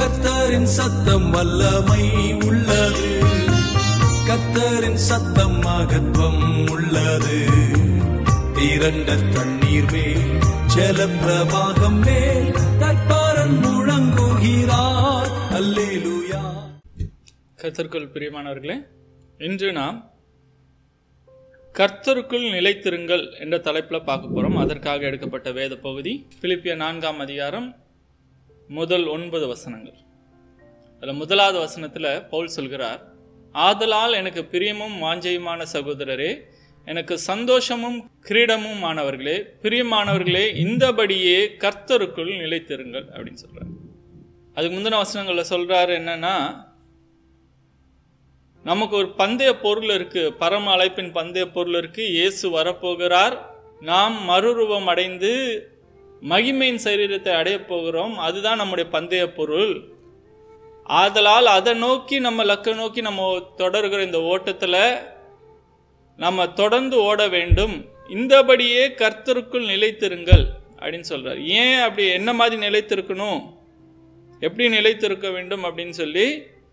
கர்த்தரின் சத்தம் வல்லமை உள்ளது கர்த்தரின் சத்தம் மகத்துவம் உள்ளது திரண்ட தண்ணீர் மேல் ஜலப்பிரவாகம் மேல் கற்பாரன் முழங்குகிறார் அல்லேலூயா கர்த்தருக்குள் பிரியமானவர்களே இன்று நாம் கர்த்தருக்குள் நிலைத்திருங்கள் என்ற தலைப்பில் பார்க்க போகிறோம் அதற்காக எடுக்கப்பட்ட வேத பகுதி பிலிப்பிய நான்காம் அதிகாரம் முதல் ஒன்பது வசனங்கள் அதில் முதலாவது வசனத்தில் பவுல் சொல்கிறார் ஆதலால் எனக்கு பிரியமும் வாஞ்சையுமான சகோதரரே எனக்கு சந்தோஷமும் கிரீடமும் ஆனவர்களே பிரியமானவர்களே இந்தபடியே கர்த்தருக்குள் நிலைத்திருங்கள் அப்படின்னு சொல்றார் அதுக்கு முந்தின வசனங்களில் சொல்றாரு என்னன்னா நமக்கு ஒரு பந்தய பொருள் இருக்கு பரம அழைப்பின் பந்தய பொருள் இருக்கு இயேசு வரப்போகிறார் நாம் மறுரூபம் அடைந்து மகிமையின் சரீரத்தை அடையப் போகிறோம் அதுதான் நம்முடைய பந்தய பொருள் ஆதலால் அதை நோக்கி நம்ம லக்க நோக்கி நம்ம தொடர்கிற இந்த ஓட்டத்தில் நம்ம தொடர்ந்து ஓட வேண்டும் இந்தபடியே கர்த்தருக்குள் நிலைத்திருங்கள் அப்படின்னு சொல்றார் ஏன் அப்படி என்ன மாதிரி நிலைத்திருக்கணும் எப்படி நிலைத்திருக்க வேண்டும் அப்படின்னு சொல்லி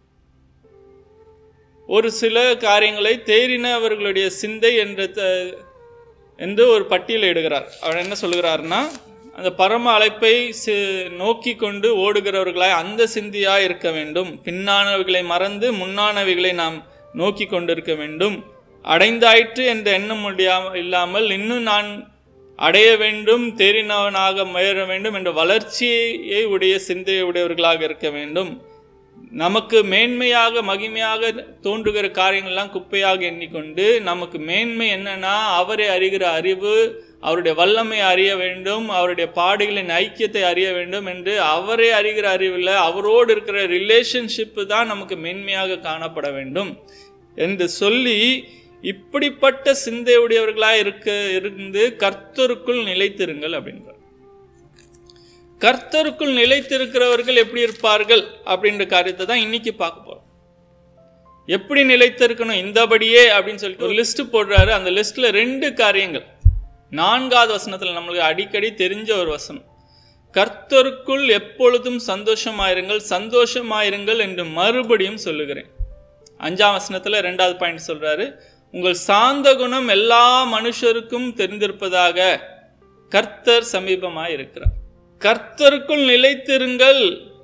ஒரு சில காரியங்களை தேறினவர்களுடைய சிந்தை என்ற த- என்று ஒரு பட்டியல் இடுகிறார் அவர் என்ன சொல்கிறார்னா அந்த பரம அழைப்பை சி- நோக்கி கொண்டு ஓடுகிறவர்களாய் அந்த சிந்தியாய் இருக்க வேண்டும் பின்னானவைகளை மறந்து முன்னானவைகளை நாம் நோக்கி கொண்டிருக்க வேண்டும் அடைந்தாயிற்று என்ற எண்ணம் முடியாம இல்லாமல் இன்னும் நான் அடைய வேண்டும் தேறினவனாக முயற வேண்டும் என்ற வளர்ச்சியை உடைய சிந்தையை உடையவர்களாக இருக்க வேண்டும் நமக்கு மேன்மையாக மகிமையாக தோன்றுகிற காரியங்கள்லாம் குப்பையாக எண்ணிக்கொண்டு நமக்கு மேன்மை என்னன்னா அவரை அறிகிற அறிவு அவருடைய வல்லமை அறிய வேண்டும் அவருடைய பாடுகளின் ஐக்கியத்தை அறிய வேண்டும் என்று அவரை அறிகிற அறிவில் அவரோடு இருக்கிற ரிலேஷன்ஷிப்பு தான் நமக்கு மேன்மையாக காணப்பட வேண்டும் என்று சொல்லி இப்படிப்பட்ட சிந்தையுடையவர்களாக இருக்க இருந்து கர்த்தருக்குள் நிலைத்திருங்கள் அப்படின்றார் கர்த்தருக்குள் நிலைத்திருக்கிறவர்கள் எப்படி இருப்பார்கள் அப்படின்ற காரியத்தை தான் இன்னைக்கு பார்க்க போறோம் எப்படி நிலைத்திருக்கணும் இந்தபடியே அப்படின்னு சொல்லிட்டு ஒரு லிஸ்ட் போடுறாரு அந்த லிஸ்ட்ல ரெண்டு காரியங்கள் நான்காவது வசனத்துல நம்மளுக்கு அடிக்கடி தெரிஞ்ச ஒரு வசனம் கர்த்தருக்குள் எப்பொழுதும் சந்தோஷமாயிருங்கள் சந்தோஷமாயிருங்கள் என்று மறுபடியும் சொல்லுகிறேன் அஞ்சாம் வசனத்துல ரெண்டாவது பாயிண்ட் சொல்றாரு உங்கள் சாந்த குணம் எல்லா மனுஷருக்கும் தெரிந்திருப்பதாக கர்த்தர் சமீபமாய் இருக்கிறார் கர்த்தருக்குள் நிலைத்திருங்கள்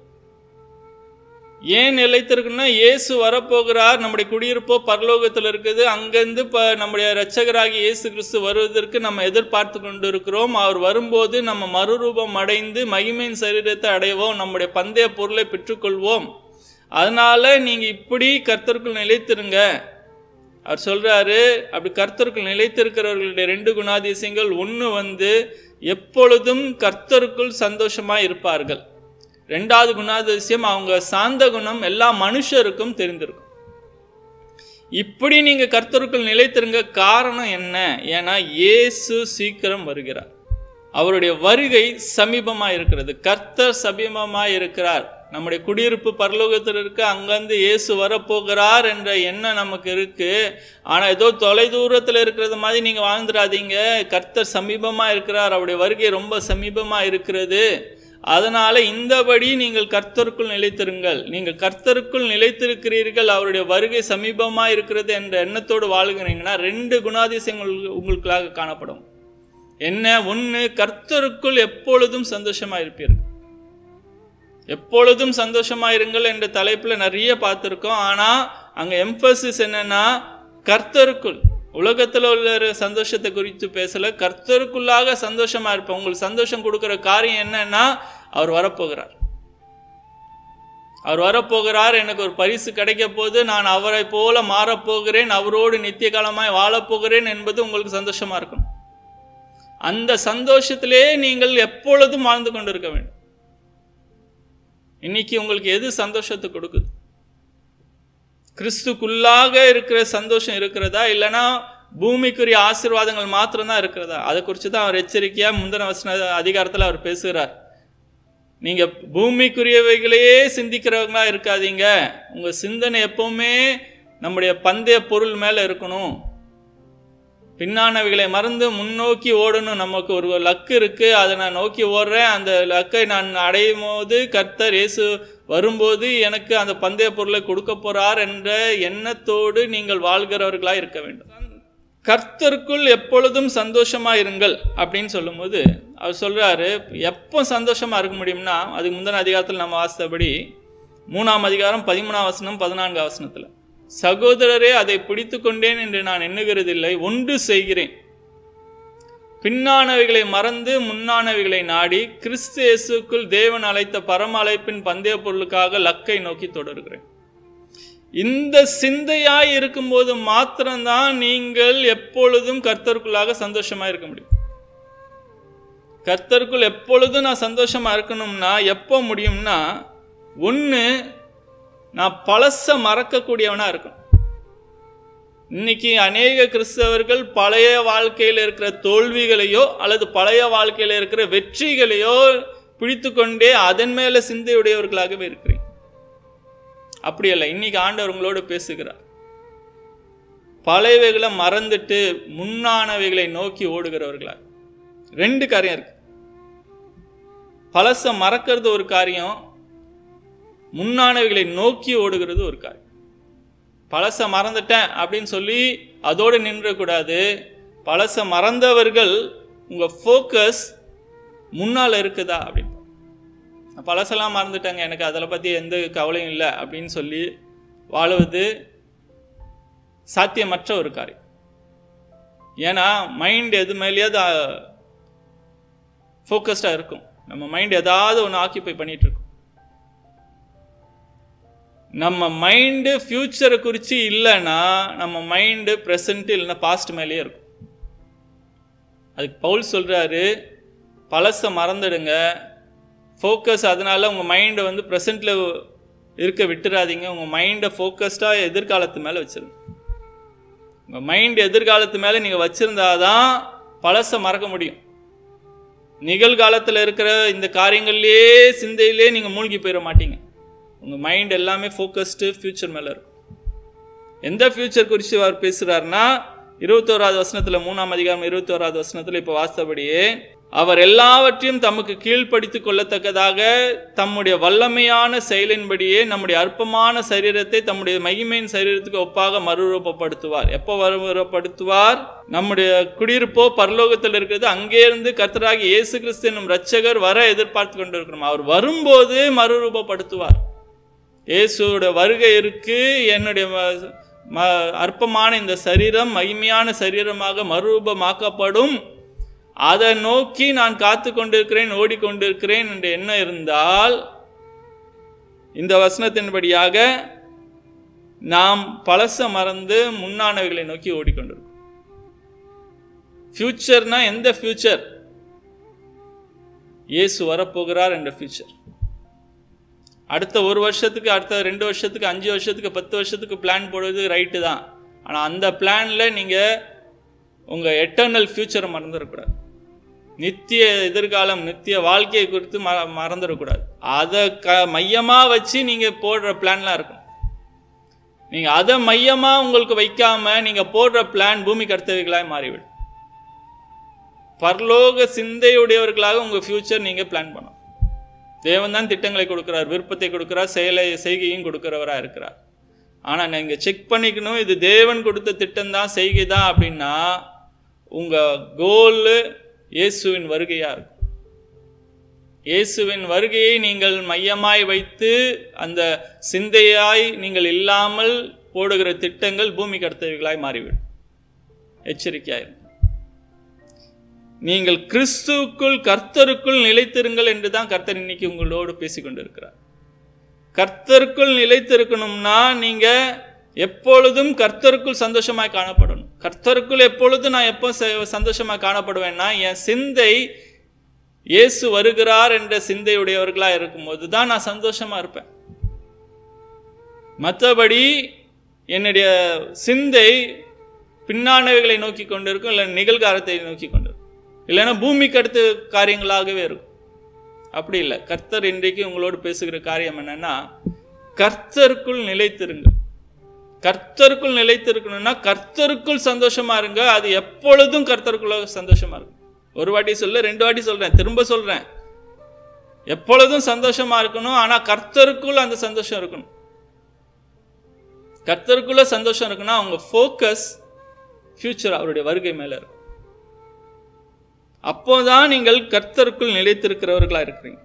ஏன் நிலைத்திருக்குன்னா இயேசு வரப்போகிறார் நம்முடைய குடியிருப்போ பரலோகத்தில் இருக்குது அங்கிருந்து இப்போ நம்முடைய இரட்சகராகி இயேசு கிறிஸ்து வருவதற்கு நம்ம எதிர்பார்த்து கொண்டு இருக்கிறோம் அவர் வரும்போது நம்ம மறுரூபம் அடைந்து மகிமையின் சரீரத்தை அடைவோம் நம்முடைய பந்தய பொருளை பெற்றுக்கொள்வோம் அதனால நீங்க இப்படி கர்த்தருக்குள் நிலைத்திருங்க அவர் சொல்றாரு அப்படி கர்த்தருக்குள் நிலைத்திருக்கிறவர்களுடைய ரெண்டு குணாதிசயங்கள் ஒன்று வந்து எப்பொழுதும் கர்த்தருக்குள் சந்தோஷமா இருப்பார்கள் ரெண்டாவது குணாதிசயம் அவங்க சாந்த குணம் எல்லா மனுஷருக்கும் தெரிந்திருக்கும் இப்படி நீங்க கர்த்தருக்குள் நிலைத்திருங்க காரணம் என்ன ஏன்னா இயேசு சீக்கிரம் வருகிறார் அவருடைய வருகை சமீபமா இருக்கிறது கர்த்தர் சமீபமா இருக்கிறார் நம்முடைய குடியிருப்பு பரலோகத்தில் இருக்கு அங்கிருந்து இயேசு வரப்போகிறார் என்ற எண்ணம் நமக்கு இருக்கு ஆனா ஏதோ தொலை தூரத்தில் இருக்கிறது மாதிரி நீங்க வாழ்ந்துடாதீங்க கர்த்தர் சமீபமா இருக்கிறார் அவருடைய வருகை ரொம்ப சமீபமா இருக்கிறது அதனால இந்தபடி நீங்கள் கர்த்தருக்குள் நிலைத்திருங்கள் நீங்கள் கர்த்தருக்குள் நிலைத்திருக்கிறீர்கள் அவருடைய வருகை சமீபமா இருக்கிறது என்ற எண்ணத்தோடு வாழுகிறீங்கன்னா ரெண்டு குணாதிசயங்கள் உங்களுக்காக காணப்படும் என்ன ஒன்று கர்த்தருக்குள் எப்பொழுதும் சந்தோஷமா இருப்பீர்கள் எப்பொழுதும் சந்தோஷமா இருங்கள் என்ற தலைப்புல நிறைய பார்த்துருக்கோம் ஆனா அங்க எம்பசிஸ் என்னன்னா கர்த்தருக்குள் உலகத்துல உள்ள சந்தோஷத்தை குறித்து பேசல கர்த்தருக்குள்ளாக சந்தோஷமா இருப்போம் உங்களுக்கு சந்தோஷம் கொடுக்கிற காரியம் என்னன்னா அவர் வரப்போகிறார் அவர் வரப்போகிறார் எனக்கு ஒரு பரிசு கிடைக்க போது நான் அவரை போல மாறப்போகிறேன் அவரோடு நித்திய காலமாய் வாழப்போகிறேன் என்பது உங்களுக்கு சந்தோஷமா இருக்கும் அந்த சந்தோஷத்திலே நீங்கள் எப்பொழுதும் வாழ்ந்து கொண்டிருக்க வேண்டும் இன்னைக்கு உங்களுக்கு எது சந்தோஷத்தை கொடுக்குது கிறிஸ்துக்குள்ளாக இருக்கிற சந்தோஷம் இருக்கிறதா இல்லைன்னா பூமிக்குரிய ஆசீர்வாதங்கள் மாத்திரம்தான் இருக்கிறதா அதை குறித்து தான் அவர் எச்சரிக்கையாக முந்தின வசன அதிகாரத்தில் அவர் பேசுகிறார் நீங்கள் பூமிக்குரியவைகளையே சிந்திக்கிறவங்களா இருக்காதீங்க உங்கள் சிந்தனை எப்பவுமே நம்முடைய பந்தய பொருள் மேலே இருக்கணும் பின்னானவைகளை மறந்து முன்னோக்கி ஓடணும் நமக்கு ஒரு லக்கு இருக்கு அதை நான் நோக்கி ஓடுறேன் அந்த லக்கை நான் அடையும் போது கர்த்தர் இயேசு வரும்போது எனக்கு அந்த பந்தய பொருளை கொடுக்க போறார் என்ற எண்ணத்தோடு நீங்கள் வாழ்கிறவர்களாக இருக்க வேண்டும் கர்த்தருக்குள் எப்பொழுதும் சந்தோஷமா இருங்கள் அப்படின்னு சொல்லும்போது அவர் சொல்றாரு எப்போ சந்தோஷமா இருக்க முடியும்னா அதுக்கு முந்தின அதிகாரத்தில் நம்ம வாசித்தபடி மூணாம் அதிகாரம் பதிமூணாம் வசனம் பதினான்காம் வசனத்தில் சகோதரரே அதை பிடித்து கொண்டேன் என்று நான் எண்ணுகிறதில்லை ஒன்று செய்கிறேன் பின்னானவைகளை மறந்து முன்னானவைகளை நாடி கிறிஸ்து இயேசுக்குள் தேவன் அழைத்த பரம அழைப்பின் பந்தய பொருளுக்காக லக்கை நோக்கி தொடர்கிறேன் இந்த சிந்தையாய் இருக்கும்போது மாத்திரம்தான் நீங்கள் எப்பொழுதும் கர்த்தருக்குள்ளாக சந்தோஷமா இருக்க முடியும் கர்த்தருக்குள் எப்பொழுதும் நான் சந்தோஷமா இருக்கணும்னா எப்போ முடியும்னா ஒன்று நான் பழச மறக்கக்கூடியவனா இருக்கணும் இன்னைக்கு அநேக கிறிஸ்தவர்கள் பழைய வாழ்க்கையில் இருக்கிற தோல்விகளையோ அல்லது பழைய வாழ்க்கையில் இருக்கிற வெற்றிகளையோ பிடித்து கொண்டே அதன் மேல சிந்தையுடையவர்களாகவே இருக்கிறீங்க அப்படி அல்ல இன்னைக்கு ஆண்டவர் உங்களோடு பேசுகிறார் பழையவைகளை மறந்துட்டு முன்னானவைகளை நோக்கி ஓடுகிறவர்களா ரெண்டு காரியம் இருக்கு பழச மறக்கிறது ஒரு காரியம் முன்னானவைகளை நோக்கி ஓடுகிறது ஒரு காரியம் பழச மறந்துட்டேன் அப்படின்னு சொல்லி அதோடு நின்றக்கூடாது பழச மறந்தவர்கள் உங்கள் ஃபோக்கஸ் முன்னால் இருக்குதா அப்படின்னு நான் பழசெல்லாம் மறந்துட்டேங்க எனக்கு அதில் பற்றி எந்த கவலையும் இல்லை அப்படின்னு சொல்லி வாழுவது சாத்தியமற்ற ஒரு காரியம் ஏன்னா மைண்ட் எது மேலேயாவது ஃபோக்கஸ்டாக இருக்கும் நம்ம மைண்ட் ஏதாவது ஒன்று ஆக்கியபை பண்ணிட்டு இருக்கும் நம்ம மைண்டு ஃப்யூச்சரை குறித்து இல்லைன்னா நம்ம மைண்டு ப்ரெசண்ட் இல்லைன்னா பாஸ்ட் மேலேயே இருக்கும் அதுக்கு பவுல் சொல்கிறாரு பழசை மறந்துடுங்க ஃபோக்கஸ் அதனால உங்கள் மைண்டை வந்து ப்ரெசண்ட்டில் இருக்க விட்டுறாதீங்க உங்கள் மைண்டை ஃபோக்கஸ்டாக எதிர்காலத்து மேலே வச்சிருங்க உங்கள் மைண்ட் எதிர்காலத்து மேலே நீங்கள் வச்சுருந்தாதான் பழசை மறக்க முடியும் நிகழ்காலத்தில் இருக்கிற இந்த காரியங்கள்லேயே சிந்தையிலே நீங்கள் மூழ்கி போயிட மாட்டீங்க உங்கள் மைண்ட் எல்லாமே ஃபோக்கஸ்டு ஃப்யூச்சர் மேலே இருக்கும் எந்த ஃப்யூச்சர் குறித்து அவர் பேசுகிறாருன்னா இருபத்தோராது வசனத்தில் மூணாம் அதிகாரம் இருபத்தோராது வசனத்தில் இப்போ வாஸ்தபடியே அவர் எல்லாவற்றையும் தமக்கு கீழ்ப்படுத்தி கொள்ளத்தக்கதாக தம்முடைய வல்லமையான செயலின்படியே நம்முடைய அற்பமான சரீரத்தை தம்முடைய மகிமையின் சரீரத்துக்கு ஒப்பாக மறுரூபப்படுத்துவார் எப்போ மறுரூபப்படுத்துவார் நம்முடைய குடியிருப்போ பரலோகத்தில் இருக்கிறது அங்கே இருந்து கர்த்தராகி இயேசு கிறிஸ்து என்னும் ரட்சகர் வர எதிர்பார்த்து கொண்டிருக்கிறோம் அவர் வரும்போது மறுரூபப்படுத்துவார் இயேசுவோட வருகை இருக்கு என்னுடைய ம- ம- அற்பமான இந்த சரீரம் மகிமையான சரீரமாக மறுரூபமாக்கப்படும் அதை நோக்கி நான் காத்து கொண்டிருக்கிறேன் ஓடிக்கொண்டிருக்கிறேன் என்ற எண்ணம் இருந்தால் இந்த வசனத்தின்படியாக நாம் பழச மறந்து முன்னானவைகளை நோக்கி ஓடிக்கொண்டிருக்கோம் ஃபியூச்சர்னா எந்த ஃபியூச்சர் இயேசு வரப்போகிறார் என்ற ஃபியூச்சர் அடுத்த ஒரு வருஷத்துக்கு அடுத்த ரெண்டு வருஷத்துக்கு அஞ்சு வருஷத்துக்கு பத்து வருஷத்துக்கு பிளான் போடுறது ரைட்டு தான் ஆனால் அந்த பிளானில் நீங்கள் உங்கள் எட்டர்னல் ஃப்யூச்சரை மறந்துடக்கூடாது நித்திய எதிர்காலம் நித்திய வாழ்க்கையை குறித்து ம மறந்துடக்கூடாது அதை க மையமாக வச்சு நீங்கள் போடுற பிளான்லாம் இருக்கும் நீங்கள் அதை மையமாக உங்களுக்கு வைக்காம நீங்கள் போடுற பிளான் பூமி கர்த்தவைகளாக மாறிவிடும் பரலோக சிந்தையுடையவர்களாக உங்கள் ஃப்யூச்சர் நீங்கள் பிளான் பண்ணணும் தேவன் தான் திட்டங்களை கொடுக்கிறார் விருப்பத்தை கொடுக்கிறார் செயலை செய்கையும் கொடுக்கிறவராக இருக்கிறார் ஆனால் நீங்கள் செக் பண்ணிக்கணும் இது தேவன் கொடுத்த திட்டம் தான் செய்கை தான் அப்படின்னா உங்கள் கோலு இயேசுவின் வருகையாக இருக்கும் இயேசுவின் வருகையை நீங்கள் மையமாய் வைத்து அந்த சிந்தையாய் நீங்கள் இல்லாமல் போடுகிற திட்டங்கள் பூமி கர்த்தவிகளாய் மாறிவிடும் எச்சரிக்கையாயிருக்கும் நீங்கள் கிறிஸ்துவுக்குள் கர்த்தருக்குள் நிலைத்திருங்கள் என்று தான் கர்த்தர் இன்னைக்கு உங்களோடு பேசிக்கொண்டிருக்கிறார் கர்த்தருக்குள் நிலைத்திருக்கணும்னா நீங்க எப்பொழுதும் கர்த்தருக்குள் சந்தோஷமாய் காணப்படணும் கர்த்தருக்குள் எப்பொழுதும் நான் எப்போ ச- சந்தோஷமாய் காணப்படுவேன்னா என் சிந்தை இயேசு வருகிறார் என்ற சிந்தையுடையவர்களாக இருக்கும்போது தான் நான் சந்தோஷமா இருப்பேன் மற்றபடி என்னுடைய சிந்தை பின்னானவைகளை நோக்கி கொண்டிருக்கும் இல்லை நிகழ்காலத்தை நோக்கி கொண்டிருக்கும் இல்லைன்னா பூமிக்கு அடுத்த காரியங்களாகவே இருக்கும் அப்படி இல்லை கர்த்தர் இன்றைக்கு உங்களோடு பேசுகிற காரியம் என்னன்னா கர்த்தருக்குள் நிலைத்திருங்க கர்த்தருக்குள் நிலைத்திருக்கணும்னா கர்த்தருக்குள் சந்தோஷமா இருங்க அது எப்பொழுதும் கர்த்தருக்குள்ள சந்தோஷமா இருக்கும் ஒரு வாட்டி சொல்ல ரெண்டு வாட்டி சொல்றேன் திரும்ப சொல்றேன் எப்பொழுதும் சந்தோஷமா இருக்கணும் ஆனா கர்த்தருக்குள் அந்த சந்தோஷம் இருக்கணும் கர்த்தருக்குள்ள சந்தோஷம் இருக்குன்னா அவங்க ஃபோக்கஸ் ஃபியூச்சர் அவருடைய வருகை மேல இருக்கும் அப்போதான் நீங்கள் கர்த்தருக்குள் நிலைத்திருக்கிறவர்களா இருக்கிறீங்க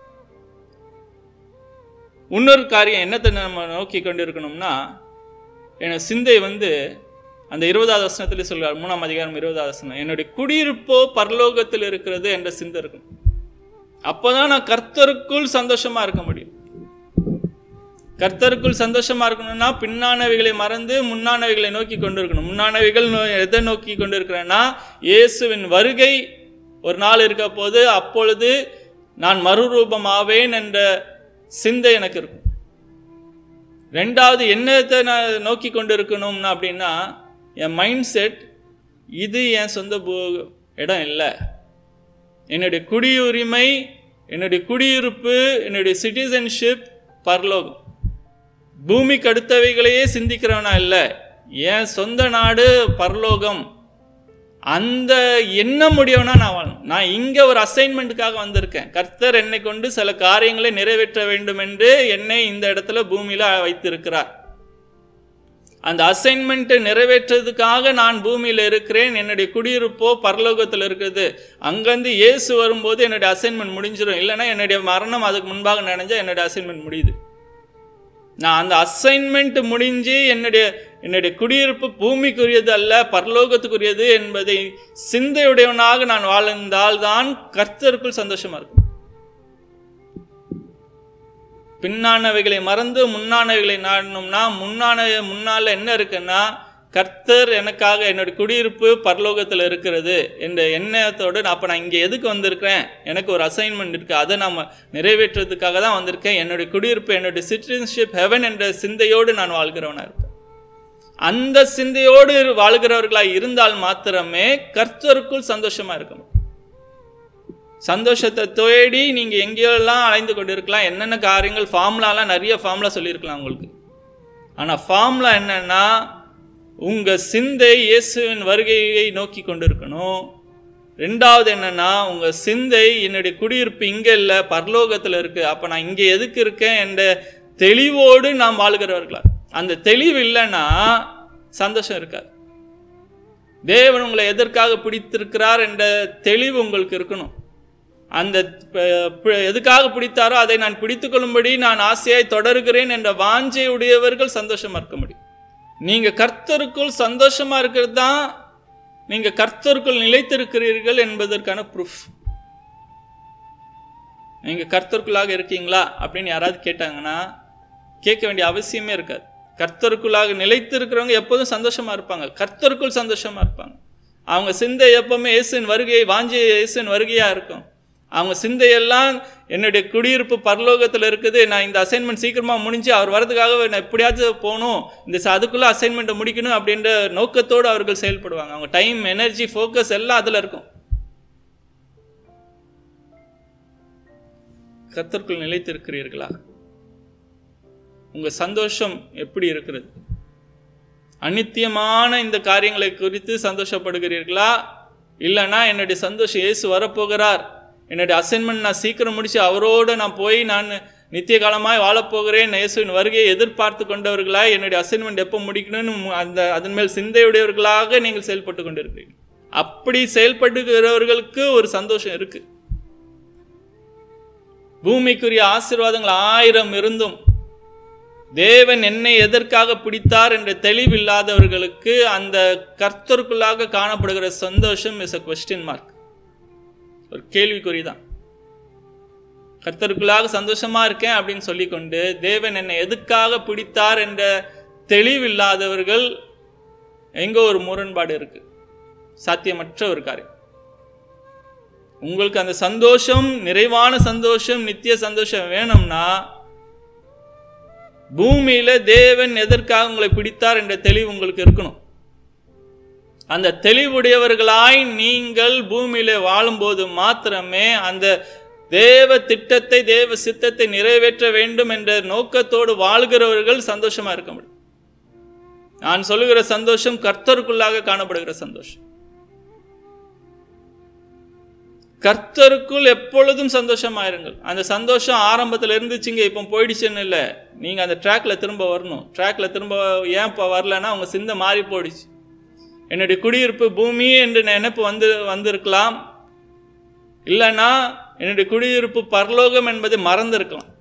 இன்னொரு காரியம் என்னத்தை நம்ம நோக்கி கொண்டு இருக்கணும்னா என் சிந்தை வந்து அந்த இருபதாவது வசனத்துல சொல்றார் மூணாம் அதிகாரம் இருபதாவது வசனம் என்னுடைய குடியிருப்போ பரலோகத்தில் இருக்கிறது என்ற சிந்தை இருக்கும் அப்போதான் நான் கர்த்தருக்குள் சந்தோஷமா இருக்க முடியும் கர்த்தருக்குள் சந்தோஷமா இருக்கணும்னா பின்னானவைகளை மறந்து முன்னானவைகளை நோக்கி கொண்டு இருக்கணும் முன்னானவைகள் நோ- எதை நோக்கி கொண்டு இருக்கிறேன்னா இயேசுவின் வருகை ஒரு நாள் இருக்க போது அப்பொழுது நான் மறுரூபமாவேன் என்ற சிந்தை எனக்கு இருக்கும் ரெண்டாவது என்னத்தை நான் நோக்கி கொண்டு இருக்கணும்னா அப்படின்னா என் மைண்ட் செட் இது என் சொந்த பூ- இடம் இல்லை என்னுடைய குடியுரிமை என்னுடைய குடியிருப்பு என்னுடைய சிட்டிசன்ஷிப் பரலோகம் பூமிக்கு அடுத்தவைகளையே சிந்திக்கிறவனா இல்லை என் சொந்த நாடு பரலோகம் அந்த எண்ணம் முடியவனா நான் வாழணும் நான் இங்கே ஒரு அசைன்மெண்ட்டுக்காக வந்திருக்கேன் கர்த்தர் என்னை கொண்டு சில காரியங்களை நிறைவேற்ற வேண்டும் என்று என்னை இந்த இடத்துல பூமியில் வைத்திருக்கிறார் அந்த அசைன்மெண்ட்டை நிறைவேற்றதுக்காக நான் பூமியில் இருக்கிறேன் என்னுடைய குடியிருப்போ பரலோகத்தில் இருக்குது அங்கேருந்து இயேசு வரும்போது என்னுடைய அசைன்மெண்ட் முடிஞ்சிடும் இல்லைன்னா என்னுடைய மரணம் அதுக்கு முன்பாக நடந்தால் என்னுடைய அசைன்மெண்ட் முடியுது நான் அந்த அசைன்மெண்ட் முடிஞ்சு என்னுடைய என்னுடைய குடியிருப்பு பூமிக்குரியது அல்ல பரலோகத்துக்குரியது என்பதை சிந்தையுடையவனாக நான் வாழ்ந்தால் தான் கர்த்தருக்குள் சந்தோஷமா இருக்கும் பின்னானவைகளை மறந்து முன்னானவைகளை நாடணும்னா முன்னான முன்னால என்ன இருக்குன்னா கர்த்தர் எனக்காக என்னோட குடியிருப்பு பரலோகத்தில் இருக்கிறது என்ற எண்ணத்தோடு நான் அப்போ நான் இங்கே எதுக்கு வந்திருக்கிறேன் எனக்கு ஒரு அசைன்மெண்ட் இருக்குது அதை நாம் நிறைவேற்றுறதுக்காக தான் வந்திருக்கேன் என்னுடைய குடியிருப்பு என்னுடைய சிட்டிசன்ஷிப் ஹெவன் என்ற சிந்தையோடு நான் வாழ்கிறவனாக இருப்பேன் அந்த சிந்தையோடு வாழ்கிறவர்களாக இருந்தால் மாத்திரமே கர்த்தருக்குள் சந்தோஷமா இருக்க முடியும் சந்தோஷத்தை தேடி நீங்க எங்கேயெல்லாம் அலைந்து கொண்டு இருக்கலாம் என்னென்ன காரியங்கள் ஃபார்முலாலாம் நிறைய ஃபார்முலா சொல்லியிருக்கலாம் உங்களுக்கு ஆனா ஃபார்முலா என்னன்னா உங்க சிந்தை இயேசுவின் வருகையை நோக்கி கொண்டு இருக்கணும் ரெண்டாவது என்னன்னா உங்க சிந்தை என்னுடைய குடியிருப்பு இங்க இல்லை பரலோகத்துல இருக்கு அப்ப நான் இங்க எதுக்கு இருக்கேன் என்ற தெளிவோடு நாம் வாழ்கிறவர்களா அந்த தெளிவு இல்லைன்னா சந்தோஷம் இருக்காது தேவன் உங்களை எதற்காக பிடித்திருக்கிறார் என்ற தெளிவு உங்களுக்கு இருக்கணும் அந்த ப- ப- எதுக்காக பிடித்தாரோ அதை நான் பிடித்துக்கொள்ளும்படி நான் ஆசையாய் தொடருகிறேன் என்ற வாஞ்சை உடையவர்கள் சந்தோஷமா இருக்க முடியும் நீங்க கர்த்தருக்குள் சந்தோஷமா இருக்கிறது தான் நீங்க கர்த்தருக்குள் நிலைத்திருக்கிறீர்கள் என்பதற்கான ப்ரூஃப் நீங்க கர்த்தருக்குள்ளாக இருக்கீங்களா அப்படின்னு யாராவது கேட்டாங்கன்னா கேட்க வேண்டிய அவசியமே இருக்காது கர்த்தருக்குள்ளாக நிலைத்து இருக்கிறவங்க எப்போதும் சந்தோஷமா இருப்பாங்க கர்த்தருக்குள் சந்தோஷமா இருப்பாங்க அவங்க சிந்தை எப்பவுமே இயேசுவின் வருகையை வாஞ்சி இயேசுவின் வருகையா இருக்கும் அவங்க சிந்தையெல்லாம் என்னுடைய குடியிருப்பு பரலோகத்தில் இருக்குது நான் இந்த அசைன்மெண்ட் சீக்கிரமா முடிஞ்சு அவர் வரதுக்காக நான் எப்படியாச்சும் போகணும் இந்த ச- அதுக்குள்ள அசைன்மெண்ட்டை முடிக்கணும் அப்படின்ற நோக்கத்தோடு அவர்கள் செயல்படுவாங்க அவங்க டைம் எனர்ஜி ஃபோக்கஸ் எல்லாம் அதில் இருக்கும் கர்த்தருக்குள் நிலைத்திருக்கிறீர்களா உங்க சந்தோஷம் எப்படி இருக்கிறது அநித்தியமான இந்த காரியங்களை குறித்து சந்தோஷப்படுகிறீர்களா இல்லைன்னா என்னுடைய சந்தோஷம் இயேசு வரப்போகிறார் என்னுடைய அசைன்மெண்ட் நான் சீக்கிரம் முடிச்சு அவரோடு நான் போய் நான் நித்திய காலமாய் வாழப்போகிறேன் இயேசுவின் வருகையை எதிர்பார்த்து கொண்டவர்களாய் என்னுடைய அசைன்மெண்ட் எப்போ முடிக்கணும்னு மு- அந்த அதன் மேல் சிந்தையுடையவர்களாக நீங்கள் செயல்பட்டு கொண்டிருக்கிறீர்கள் அப்படி செயல்பட்டுகிறவர்களுக்கு ஒரு சந்தோஷம் இருக்கு பூமிக்குரிய ஆசீர்வாதங்கள் ஆயிரம் இருந்தும் தேவன் என்னை எதற்காக பிடித்தார் என்ற தெளிவில்லாதவர்களுக்கு அந்த கர்த்தருக்குள்ளாக காணப்படுகிற சந்தோஷம் இஸ் a கொஸ்டின் மார்க் ஒரு கேள்விக்குறிதான் கர்த்தருக்குள்ளாக சந்தோஷமா இருக்கேன் அப்படின்னு சொல்லிக்கொண்டு தேவன் என்னை எதுக்காக பிடித்தார் என்ற தெளிவில்லாதவர்கள் எங்கோ ஒரு முரண்பாடு இருக்கு சாத்தியமற்ற ஒரு காரியம் உங்களுக்கு அந்த சந்தோஷம் நிறைவான சந்தோஷம் நித்திய சந்தோஷம் வேணும்னா பூமியில தேவன் எதற்காக உங்களை பிடித்தார் என்ற தெளிவு உங்களுக்கு இருக்கணும் அந்த தெளிவுடையவர்களாய் நீங்கள் பூமியில வாழும்போது மாத்திரமே அந்த தேவ திட்டத்தை தேவ சித்தத்தை நிறைவேற்ற வேண்டும் என்ற நோக்கத்தோடு வாழ்கிறவர்கள் சந்தோஷமா இருக்க முடியும் நான் சொல்லுகிற சந்தோஷம் கர்த்தருக்குள்ளாக காணப்படுகிற சந்தோஷம் கர்த்தருக்குள் எப்பொழுதும் சந்தோஷமாயிருங்கள் அந்த சந்தோஷம் ஆரம்பத்தில் இருந்துச்சுங்க இப்போ போயிடுச்சுன்னு இல்லை நீங்கள் அந்த ட்ராக்ல திரும்ப வரணும் ட்ராக்ல திரும்ப ஏன் இப்போ வரலன்னா உங்கள் சிந்தை மாறி போயிடுச்சு என்னுடைய குடியிருப்பு பூமி என்று நினைப்பு வந்து வந்திருக்கலாம் இல்லைன்னா என்னுடைய குடியிருப்பு பரலோகம் என்பதை மறந்திருக்கலாம்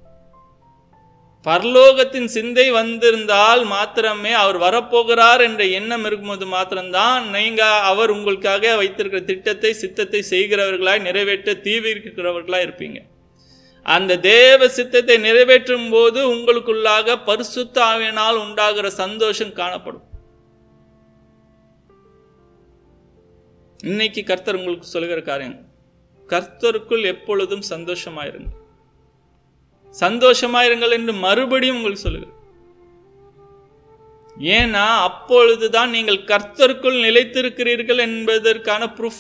பரலோகத்தின் சிந்தை வந்திருந்தால் மாத்திரமே அவர் வரப்போகிறார் என்ற எண்ணம் இருக்கும்போது மாத்திரம்தான் நீங்க அவர் உங்களுக்காக வைத்திருக்கிற திட்டத்தை சித்தத்தை செய்கிறவர்களாய் நிறைவேற்ற தீவிரிக்கிறவர்களாய் இருப்பீங்க அந்த தேவ சித்தத்தை நிறைவேற்றும் போது உங்களுக்குள்ளாக பரிசுத்த ஆவியினால் உண்டாகிற சந்தோஷம் காணப்படும் இன்னைக்கு கர்த்தர் உங்களுக்கு சொல்லுகிற காரியம் கர்த்தருக்குள் எப்பொழுதும் சந்தோஷமாயிருங்க சந்தோஷமாயிருங்கள் என்று மறுபடியும் உங்களுக்கு சொல்லுகிறேன் ஏன்னா அப்பொழுதுதான் நீங்கள் கர்த்தருக்குள் நிலைத்திருக்கிறீர்கள் என்பதற்கான ப்ரூஃப்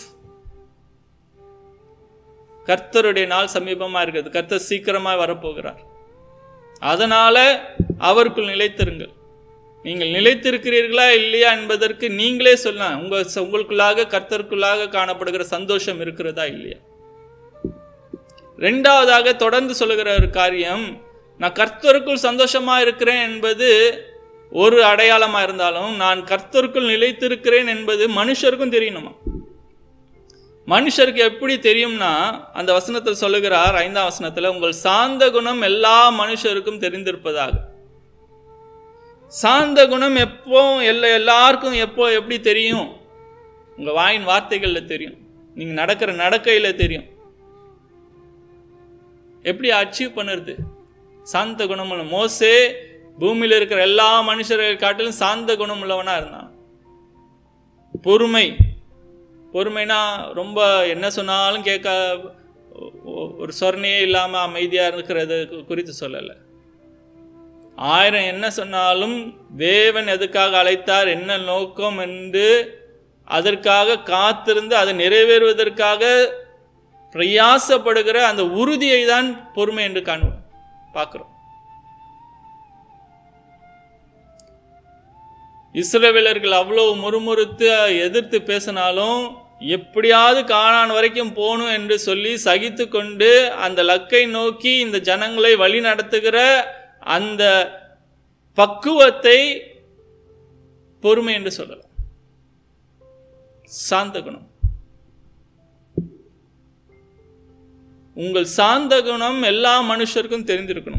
கர்த்தருடைய நாள் சமீபமா இருக்கிறது கர்த்தர் சீக்கிரமாக வரப்போகிறார் அதனால அவருக்குள் நிலைத்திருங்கள் நீங்கள் நிலைத்திருக்கிறீர்களா இல்லையா என்பதற்கு நீங்களே சொல்லலாம் உங்க உங்களுக்குள்ளாக கர்த்தருக்குள்ளாக காணப்படுகிற சந்தோஷம் இருக்கிறதா இல்லையா ரெண்டாவதாக தொடர்ந்து சொல்லுகிற ஒரு காரியம் நான் கர்த்தருக்குள் சந்தோஷமா இருக்கிறேன் என்பது ஒரு அடையாளமா இருந்தாலும் நான் கர்த்தருக்குள் நிலைத்திருக்கிறேன் என்பது மனுஷருக்கும் தெரியணுமா மனுஷருக்கு எப்படி தெரியும்னா அந்த வசனத்தில் சொல்லுகிறார் ஐந்தாம் வசனத்தில் உங்கள் சாந்த குணம் எல்லா மனுஷருக்கும் தெரிந்திருப்பதாக சாந்த குணம் எப்போ எல்லா எல்லாருக்கும் எப்போ எப்படி தெரியும் உங்க வாயின் வார்த்தைகளில் தெரியும் நீங்க நடக்கிற நடக்கையில தெரியும் எப்படி அச்சீவ் பண்ணுறது சாந்த குணமுள்ள மோசே பூமியில் இருக்கிற எல்லா மனுஷரை காட்டிலும் சாந்த குணம் உள்ளவனாக இருந்தான் பொறுமை பொறுமைனா ரொம்ப என்ன சொன்னாலும் கேட்க ஒரு சொரணையே இல்லாமல் அமைதியாக இருக்கிறது குறித்து சொல்லலை ஆயிரம் என்ன சொன்னாலும் தேவன் எதுக்காக அழைத்தார் என்ன நோக்கம் என்று அதற்காக காத்திருந்து அதை நிறைவேறுவதற்காக பிரயாசப்படுகிற அந்த உறுதியை தான் பொறுமை என்று காணுவோம் பார்க்கிறோம் இஸ்ரவேலர்கள் அவ்வளவு முறுமுறுத்து எதிர்த்து பேசினாலும் எப்படியாவது காணான் வரைக்கும் போகணும் என்று சொல்லி சகித்து கொண்டு அந்த லக்கை நோக்கி இந்த ஜனங்களை வழி நடத்துகிற அந்த பக்குவத்தை பொறுமை என்று சொல்லலாம் சாந்த குணம் உங்கள் சாந்த குணம் எல்லா மனுஷருக்கும் தெரிந்திருக்கணும்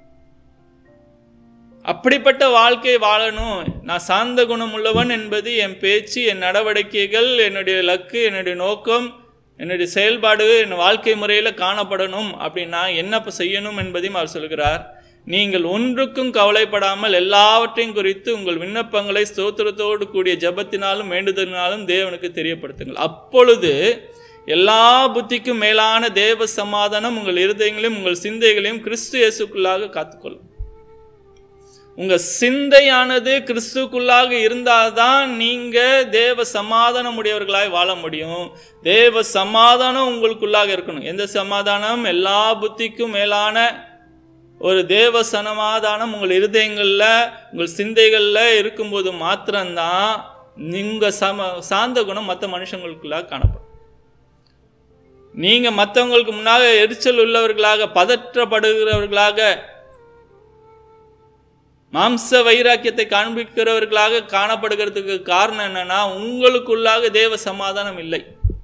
அப்படிப்பட்ட வாழ்க்கை வாழணும் நான் சாந்த குணம் உள்ளவன் என்பது என் பேச்சு என் நடவடிக்கைகள் என்னுடைய லக்கு என்னுடைய நோக்கம் என்னுடைய செயல்பாடு என் வாழ்க்கை முறையில் காணப்படணும் அப்படின்னா என்ன செய்யணும் என்பதையும் அவர் சொல்கிறார் நீங்கள் ஒன்றுக்கும் கவலைப்படாமல் எல்லாவற்றையும் குறித்து உங்கள் விண்ணப்பங்களை ஸ்தோத்திரத்தோடு கூடிய ஜபத்தினாலும் வேண்டுதலினாலும் தேவனுக்கு தெரியப்படுத்துங்கள் அப்பொழுது எல்லா புத்திக்கும் மேலான தேவ சமாதானம் உங்கள் இருதயங்களையும் உங்கள் சிந்தைகளையும் கிறிஸ்து இயேசுக்குள்ளாக காத்துக்கொள்ளும் உங்க சிந்தையானது கிறிஸ்துக்குள்ளாக இருந்தால்தான் நீங்க தேவ சமாதானம் உடையவர்களாய் வாழ முடியும் தேவ சமாதானம் உங்களுக்குள்ளாக இருக்கணும் எந்த சமாதானம் எல்லா புத்திக்கும் மேலான ஒரு தேவ சமாதானம் உங்கள் இருதயங்களில் உங்கள் சிந்தைகளில் இருக்கும்போது மாத்திரம்தான் நீங்கள் சம சாந்த குணம் மற்ற மனுஷங்களுக்குள்ளாக காணப்படும் நீங்கள் மற்றவங்களுக்கு முன்னாக எரிச்சல் உள்ளவர்களாக பதற்றப்படுகிறவர்களாக மாம்ச வைராக்கியத்தை காண்பிக்கிறவர்களாக காணப்படுகிறதுக்கு காரணம் என்னன்னா உங்களுக்குள்ளாக தேவ சமாதானம் இல்லை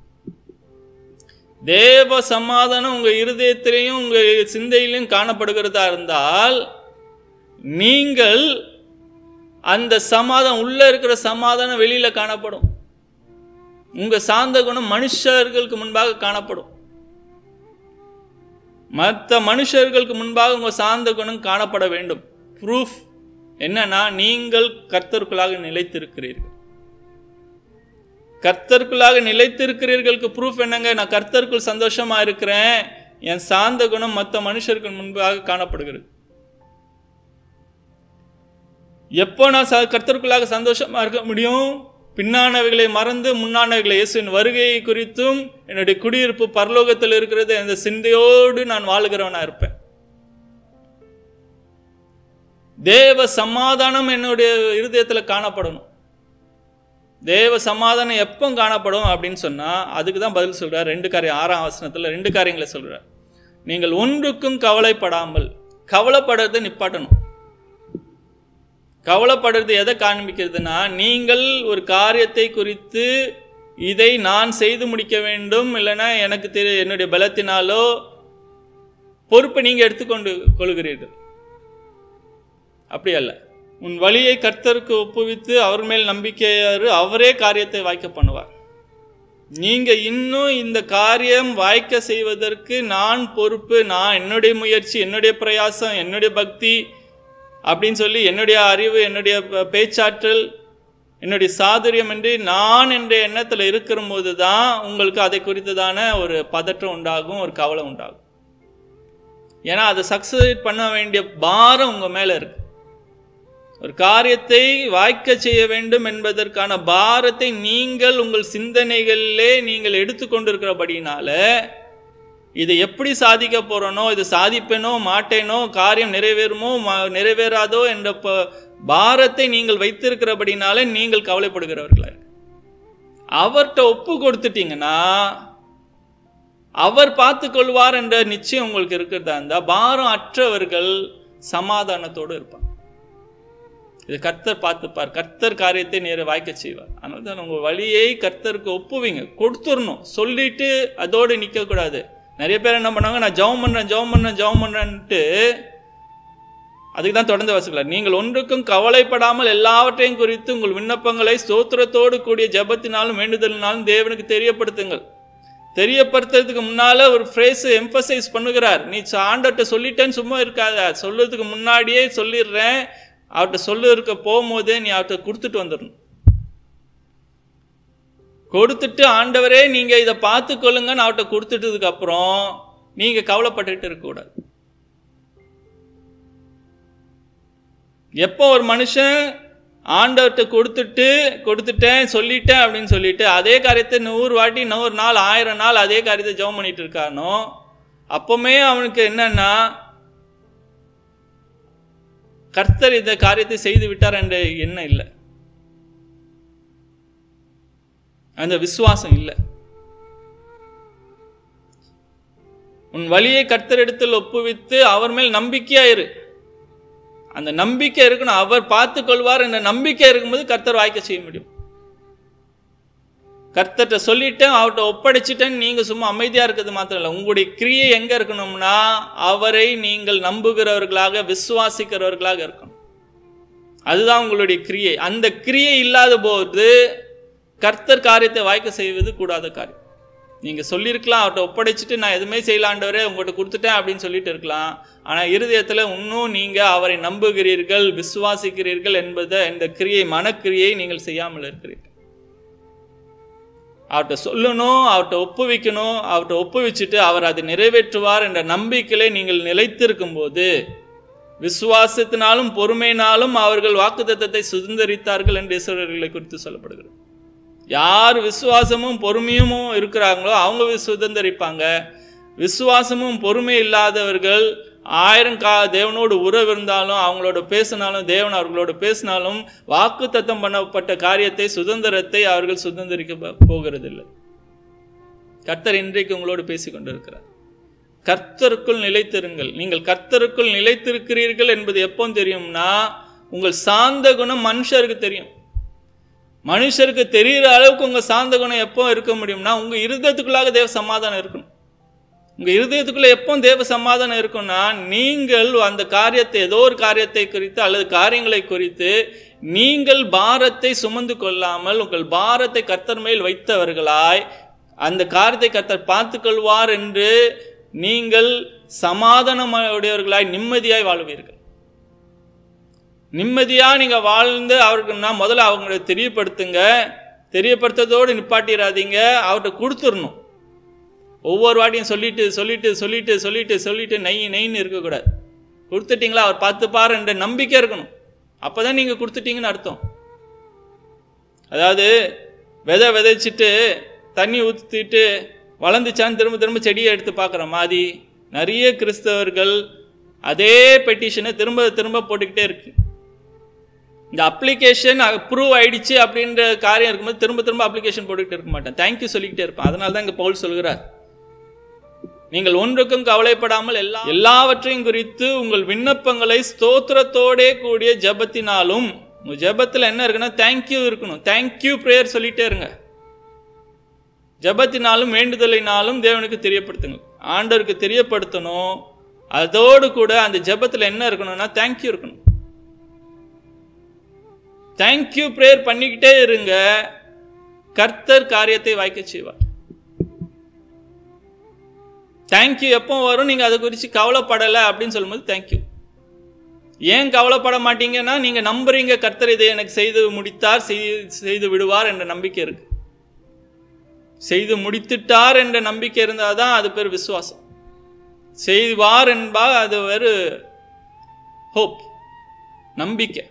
தேவ சமாதானம் உங்க இருதயத்திலையும் உங்க சிந்தையிலையும் காணப்படுகிறதா இருந்தால் நீங்கள் அந்த சமாதானம் உள்ள இருக்கிற சமாதானம் வெளியில காணப்படும் உங்க சாந்த குணம் மனுஷர்களுக்கு முன்பாக காணப்படும் மற்ற மனுஷர்களுக்கு முன்பாக உங்க சாந்த குணம் காணப்பட வேண்டும் ப்ரூஃப் என்னன்னா நீங்கள் கர்த்தருக்குள்ளாக நிலைத்திருக்கிறீர்கள் கர்த்தருக்குள்ளாக நிலைத்திருக்கிறீர்களுக்கு ப்ரூஃப் என்னங்க நான் கர்த்தருக்குள் சந்தோஷமா இருக்கிறேன் என் சாந்த குணம் மற்ற மனுஷருக்கு முன்பாக காணப்படுகிறது எப்போ நான் ச கர்த்தருக்குள்ளாக சந்தோஷமா இருக்க முடியும் பின்னானவைகளை மறந்து முன்னானவைகளை இயேசுவின் வருகையை குறித்தும் என்னுடைய குடியிருப்பு பரலோகத்தில் இருக்கிறது அந்த சிந்தையோடு நான் வாழுகிறவனா இருப்பேன் தேவ சமாதானம் என்னுடைய இருதயத்தில் காணப்படணும் தேவ சமாதானம் எப்போ காணப்படும் அப்படின்னு சொன்னால் அதுக்கு தான் பதில் சொல்கிறார் ரெண்டு காரியம் ஆறாம் வசனத்தில் ரெண்டு காரியங்களை சொல்கிறார் நீங்கள் ஒன்றுக்கும் கவலைப்படாமல் கவலைப்படுறதை நிப்பாட்டணும் கவலைப்படுறது எதை காண்பிக்கிறதுனா நீங்கள் ஒரு காரியத்தை குறித்து இதை நான் செய்து முடிக்க வேண்டும் இல்லைன்னா எனக்கு தெரி என்னுடைய பலத்தினாலோ பொறுப்பை நீங்கள் எடுத்துக்கொண்டு கொள்கிறீர்கள் அப்படி அல்ல உன் வழியை கர்த்தருக்கு ஒப்புவித்து அவர் மேல் நம்பிக்கையாரு அவரே காரியத்தை வாய்க்க பண்ணுவார் நீங்க இன்னும் இந்த காரியம் வாய்க்க செய்வதற்கு நான் பொறுப்பு நான் என்னுடைய முயற்சி என்னுடைய பிரயாசம் என்னுடைய பக்தி அப்படின்னு சொல்லி என்னுடைய அறிவு என்னுடைய ப- பேச்சாற்றல் என்னுடைய சாதுரியம் என்று நான் என்ற எண்ணத்தில் இருக்கிற போது தான் உங்களுக்கு அதை குறித்ததான ஒரு பதற்றம் உண்டாகும் ஒரு கவலை உண்டாகும் ஏன்னா அதை சக்சஸ் பண்ண வேண்டிய பாரம் உங்கள் மேலே இருக்கு ஒரு காரியத்தை வாய்க்க செய்ய வேண்டும் என்பதற்கான பாரத்தை நீங்கள் உங்கள் சிந்தனைகளிலே நீங்கள் எடுத்துக்கொண்டிருக்கிறபடினால இதை எப்படி சாதிக்க போறேனோ இது சாதிப்பேனோ மாட்டேனோ காரியம் நிறைவேறுமோ ம- நிறைவேறாதோ என்ற ப- பாரத்தை நீங்கள் வைத்திருக்கிறபடினால நீங்கள் கவலைப்படுகிறவர்களா இருக்கு. அவர்கிட்ட ஒப்பு கொடுத்துட்டீங்கன்னா அவர் பார்த்து கொள்வார் என்ற நிச்சயம் உங்களுக்கு இருக்கிறதா இருந்தா பாரம் அற்றவர்கள் சமாதானத்தோடு இருப்பாங்க இது கர்த்தர் பார்த்துப்பார் கர்த்தர் காரியத்தை நேர வாய்க்க செய்வார் அதனால தான் உங்கள் வழியை கர்த்தருக்கு ஒப்புவீங்க கொடுத்துடணும் சொல்லிட்டு அதோடு நிற்கக்கூடாது நிறைய பேர் என்ன பண்ணாங்க நான் ஜெபம் பண்ணுறேன் ஜெபம் பண்ணுறேன் ஜெபம் பண்ணுறேன்ட்டு அதுக்கு தான் தொடர்ந்து வாசிக்கலாம் நீங்கள் ஒன்றுக்கும் கவலைப்படாமல் எல்லாவற்றையும் குறித்து உங்கள் விண்ணப்பங்களை ஸ்தோத்திரத்தோடு கூடிய ஜெபத்தினாலும் வேண்டுதலினாலும் தேவனுக்கு தெரியப்படுத்துங்கள் தெரியப்படுத்துறதுக்கு முன்னால ஒரு ஃப்ரேஸ் எம்பசைஸ் பண்ணுகிறார் நீ ஆண்டர்கிட்ட சொல்லிட்டேன்னு சும்மா இருக்காத சொல்றதுக்கு முன்னாடியே சொல்லிடுறேன் அவர்கிட்ட சொல்ல இருக்க போகும்போதே நீ அவர்கிட்ட கொடுத்துட்டு வந்துடணும் கொடுத்துட்டு ஆண்டவரே நீங்க இதை பார்த்து கொள்ளுங்கன்னு அவர்கிட்ட கொடுத்துட்டதுக்கு அப்புறம் நீங்க கவலைப்பட்டுக்கிட்டு இருக்கக்கூடாது எப்போ ஒரு மனுஷன் ஆண்டவர்கிட்ட கொடுத்துட்டு கொடுத்துட்டேன் சொல்லிட்டேன் அப்படின்னு சொல்லிட்டு அதே காரியத்தை நூறு வாட்டி நூறு நாள் ஆயிரம் நாள் அதே காரியத்தை ஜெபம் பண்ணிட்டு இருக்கானோ அப்பவுமே அவனுக்கு என்னன்னா கர்த்தர் இந்த காரியத்தை செய்து விட்டார் என்ற எண்ணம் இல்லை அந்த விசுவாசம் இல்லை உன் வழியை கர்த்தரிடத்தில் ஒப்புவித்து அவர் மேல் நம்பிக்கையாயிரு அந்த நம்பிக்கை இருக்கணும் அவர் பார்த்து கொள்வார் என்ற நம்பிக்கை இருக்கும்போது கர்த்தர் வாய்க்க செய்ய முடியும் கர்த்தர்கிட்ட சொல்லிட்டேன் அவர்கிட்ட ஒப்படைச்சிட்டேன் நீங்க சும்மா அமைதியா இருக்கிறது மாத்திரம் இல்லை உங்களுடைய கிரியை எங்க இருக்கணும்னா அவரை நீங்கள் நம்புகிறவர்களாக விசுவாசிக்கிறவர்களாக இருக்கணும் அதுதான் உங்களுடைய கிரியை அந்த கிரியை இல்லாத போது கர்த்தர் காரியத்தை வாய்க்க செய்வது கூடாத காரியம் நீங்க சொல்லியிருக்கலாம் அவர்கிட்ட ஒப்படைச்சிட்டு நான் எதுவுமே செய்யலாண்டவரே உங்கள்கிட்ட கொடுத்துட்டேன் அப்படின்னு சொல்லிட்டு இருக்கலாம் ஆனா இருதயத்துல இன்னும் நீங்க அவரை நம்புகிறீர்கள் விசுவாசிக்கிறீர்கள் என்பதை இந்த கிரியை மனக்கிரியை நீங்கள் செய்யாமல் இருக்கிறீர்கள் அவர்கிட்ட சொல்லணும் அவர்கிட்ட ஒப்புவிக்கணும் அவர்கிட்ட ஒப்புவிச்சுட்டு அவர் அதை நிறைவேற்றுவார் என்ற நம்பிக்கையிலே நீங்கள் நிலைத்திருக்கும் போது விசுவாசத்தினாலும் பொறுமையினாலும் அவர்கள் வாக்குத்தத்தத்தை சுதந்திரித்தார்கள் என்று ஈஸ்வரர்களை குறித்து சொல்லப்படுகிறது யார் விசுவாசமும் பொறுமையும் இருக்கிறாங்களோ அவங்க வி- சுதந்திரிப்பாங்க விசுவாசமும் பொறுமை இல்லாதவர்கள் ஆயிரம் கா தேவனோடு உறவு இருந்தாலும் அவங்களோட பேசினாலும் தேவன் அவர்களோடு பேசினாலும் வாக்கு தத்தம் பண்ணப்பட்ட காரியத்தை சுதந்திரத்தை அவர்கள் சுதந்திரிக்க போ- போகிறதில்லை கர்த்தர் இன்றைக்கு உங்களோடு பேசிக் கொண்டிருக்கிறார் கர்த்தருக்குள் நிலைத்திருங்கள் நீங்கள் கர்த்தருக்குள் நிலைத்திருக்கிறீர்கள் என்பது எப்போ தெரியும்னா உங்கள் சாந்த குணம் மனுஷருக்கு தெரியும் மனுஷருக்கு தெரிகிற அளவுக்கு உங்க சாந்த குணம் எப்போ இருக்க முடியும்னா உங்க இருதயத்துக்குள்ளாக தேவ சமாதானம் இருக்கணும் உங்க இருதயத்துக்குள்ள எப்போ தேவ சமாதானம் இருக்கும்னா நீங்கள் அந்த காரியத்தை ஏதோ ஒரு காரியத்தை குறித்து அல்லது காரியங்களை குறித்து நீங்கள் பாரத்தை சுமந்து கொள்ளாமல் உங்கள் பாரத்தை கர்த்தர் மேல் வைத்தவர்களாய் அந்த காரியத்தை கர்த்தர் பார்த்துக் கொள்வார் என்று நீங்கள் சமாதானமுடையவர்களாய் நிம்மதியாய் வாழ்வீர்கள் நிம்மதியா நீங்க வாழ்ந்து அவருக்குன்னா முதல்ல அவங்களை தெரியப்படுத்துங்க தெரியப்படுத்துறதோடு நிப்பாட்டிடாதீங்க அவர்கிட்ட கொடுத்துடணும் ஒவ்வொரு வாட்டியும் சொல்லிட்டு சொல்லிட்டு சொல்லிட்டு சொல்லிட்டு சொல்லிட்டு நெய் நெய்ன்னு இருக்கக்கூடாது கொடுத்துட்டீங்களா அவர் பார்த்துப்பார் என்ற நம்பிக்கை இருக்கணும் அப்பதான் நீங்க கொடுத்துட்டீங்கன்னு அர்த்தம் அதாவது விதை விதைச்சிட்டு தண்ணி ஊற்றிட்டு வளர்ந்துச்சான்னு திரும்ப திரும்ப செடியை எடுத்து பார்க்குற மாதிரி நிறைய கிறிஸ்தவர்கள் அதே பெட்டிஷனை திரும்ப திரும்ப போட்டுக்கிட்டே இருக்கு இந்த அப்ளிகேஷன் அப்ரூவ் ஆயிடுச்சு அப்படின்ற காரியம் இருக்கும்போது திரும்ப திரும்ப அப்ளிகேஷன் போட்டுக்கிட்டு இருக்க மாட்டேன் தேங்க்யூ சொல்லிக்கிட்டே இருப்பேன் அதனால தான் இங்கே பவுல் சொல்கிறார் நீங்கள் ஒன்றுக்கும் கவலைப்படாமல் எல்லா எல்லாவற்றையும் குறித்து உங்கள் விண்ணப்பங்களை ஸ்தோத்திரத்தோடே கூடிய ஜெபத்தினாலும் உங்கள் ஜெபத்தில் என்ன இருக்குன்னா தேங்க்யூ இருக்கணும் தேங்க்யூ ப்ரேயர் சொல்லிட்டே இருங்க ஜெபத்தினாலும் வேண்டுதலினாலும் தேவனுக்கு தெரியப்படுத்துங்க ஆண்டவருக்கு தெரியப்படுத்தணும் அதோடு கூட அந்த ஜெபத்தில் என்ன இருக்கணும்னா தேங்க்யூ இருக்கணும் தேங்க்யூ ப்ரேயர் பண்ணிக்கிட்டே இருங்க கர்த்தர் காரியத்தை வாய்க்க செய்வார் தேங்க்யூ எப்போ வரும் நீங்கள் அதை குறித்து கவலைப்படலை அப்படின்னு சொல்லும்போது தேங்க்யூ ஏன் கவலைப்பட மாட்டீங்கன்னா நீங்கள் நம்புறீங்க கர்த்தர் இதை எனக்கு செய்து முடித்தார் செய்- செய்து விடுவார் என்ற நம்பிக்கை இருக்கு செய்து முடித்துட்டார் என்ற நம்பிக்கை இருந்தால் தான் அது பேர் விசுவாசம் செய்வார் என்பா அது வேறு ஹோப் நம்பிக்கை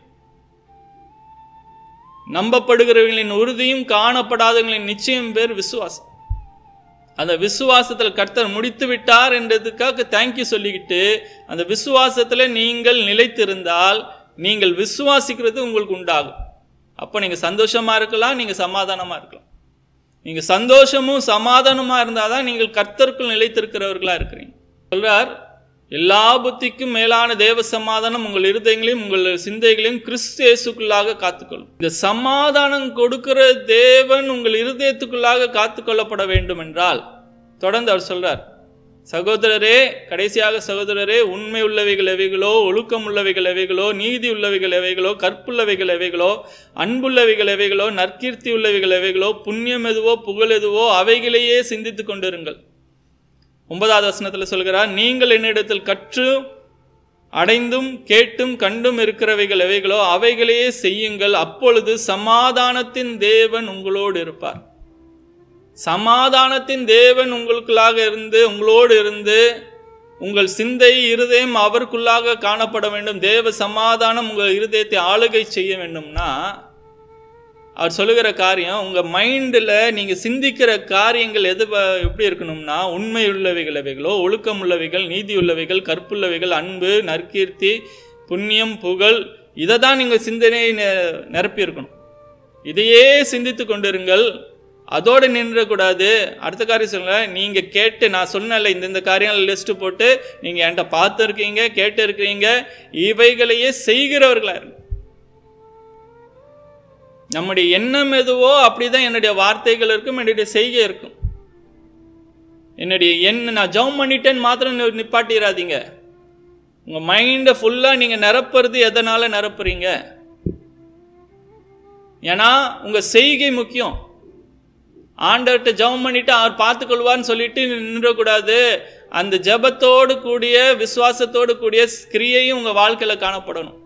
நம்பப்படுகிறவர்களின் உறுதியும் காணப்படாதவர்களின் நிச்சயம் பேர் விசுவாசம் அந்த விசுவாசத்தில் கர்த்தர் முடித்து விட்டார் என்றதுக்காக தேங்க்யூ சொல்லிக்கிட்டு அந்த விசுவாசத்தில் நீங்கள் நிலைத்திருந்தால் நீங்கள் விசுவாசிக்கிறது உங்களுக்கு உண்டாகும் அப்போ நீங்கள் சந்தோஷமாக இருக்கலாம் நீங்கள் சமாதானமாக இருக்கலாம் நீங்கள் சந்தோஷமும் சமாதானமாக இருந்தால் தான் நீங்கள் கர்த்தருக்குள் நிலைத்திருக்கிறவர்களாக இருக்கிறீங்க சொல்றார் எல்லா புத்திக்கும் மேலான தேவ சமாதானம் உங்கள் இருதயங்களையும் உங்கள் சிந்தைகளையும் கிறிஸ்து இயேசுக்குள்ளாக காத்துக்கொள்ளும் இந்த சமாதானம் கொடுக்கிற தேவன் உங்கள் இருதயத்துக்குள்ளாக காத்துக்கொள்ளப்பட வேண்டும் என்றால் தொடர்ந்து அவர் சொல்றார் சகோதரரே கடைசியாக சகோதரரே உண்மை உள்ளவைகள் எவைகளோ ஒழுக்கம் உள்ளவைகள் எவைகளோ நீதி உள்ளவைகள் எவைகளோ கற்புள்ளவைகள் எவைகளோ அன்புள்ளவைகள் எவைகளோ நற்கீர்த்தி உள்ளவைகள் எவைகளோ புண்ணியம் எதுவோ புகழ் எதுவோ அவைகளையே சிந்தித்துக் கொண்டிருங்கள் ஒன்பதாவது வசனத்தில் சொல்கிறார் நீங்கள் என்னிடத்தில் கற்று அடைந்தும் கேட்டும் கண்டும் இருக்கிறவைகள் எவைகளோ அவைகளையே செய்யுங்கள் அப்பொழுது சமாதானத்தின் தேவன் உங்களோடு இருப்பார் சமாதானத்தின் தேவன் உங்களுக்குள்ளாக இருந்து உங்களோடு இருந்து உங்கள் சிந்தை இருதயம் அவருக்குள்ளாக காணப்பட வேண்டும் தேவ சமாதானம் உங்கள் இருதயத்தை ஆளுகை செய்ய வேண்டும்னா அவர் சொல்லுகிற காரியம் உங்கள் மைண்டில் நீங்கள் சிந்திக்கிற காரியங்கள் எது வ- எப்படி இருக்கணும்னா உண்மை உள்ளவைகள் எவைகளோ ஒழுக்கம் உள்ளவைகள் நீதி உள்ளவைகள் கற்புள்ளவைகள் அன்பு நற்கீர்த்தி புண்ணியம் புகழ் இதை தான் நீங்கள் சிந்தனையை நெ- நிரப்பி இருக்கணும் இதையே சிந்தித்து கொண்டிருங்கள் அதோடு நின்றக்கூடாது அடுத்த காரியம் சொல்லுங்க நீங்கள் கேட்டு நான் சொன்னல இந்த இந்த காரியங்கள் லிஸ்ட்டு போட்டு நீங்கள் என்கிட்ட பார்த்துருக்கீங்க கேட்டு இருக்கிறீங்க இவைகளையே செய்கிறவர்களா இருங்க நம்முடைய எண்ணம் எதுவோ அப்படிதான் என்னுடைய வார்த்தைகள் இருக்கும் என்னுடைய செய்கை இருக்கும் என்னுடைய எண்ண நான் ஜெபம் பண்ணிட்டேன்னு மாத்திரம் நி- நிப்பாட்டிடாதீங்க உங்கள் மைண்டை ஃபுல்லாக நீங்கள் நிரப்புறது எதனால் நிரப்புறீங்க ஏன்னா உங்கள் செய்கை முக்கியம் ஆண்டவர்கிட்ட ஜெபம் பண்ணிட்டு அவர் பார்த்துக்கொள்வார்னு சொல்லிட்டு நின்றக்கூடாது அந்த ஜெபத்தோடு கூடிய விசுவாசத்தோடு கூடிய கிரியையும் உங்கள் வாழ்க்கையில் காணப்படணும்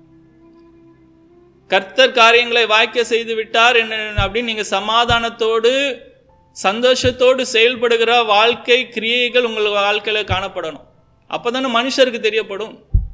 கர்த்தர் காரியங்களை வாய்க்க செய்து விட்டார் என்ன அப்படின்னு நீங்கள் சமாதானத்தோடு சந்தோஷத்தோடு செயல்படுகிற வாழ்க்கை கிரியைகள் உங்கள் வாழ்க்கையில் காணப்படணும் அப்போ தானே மனுஷருக்கு தெரியப்படும்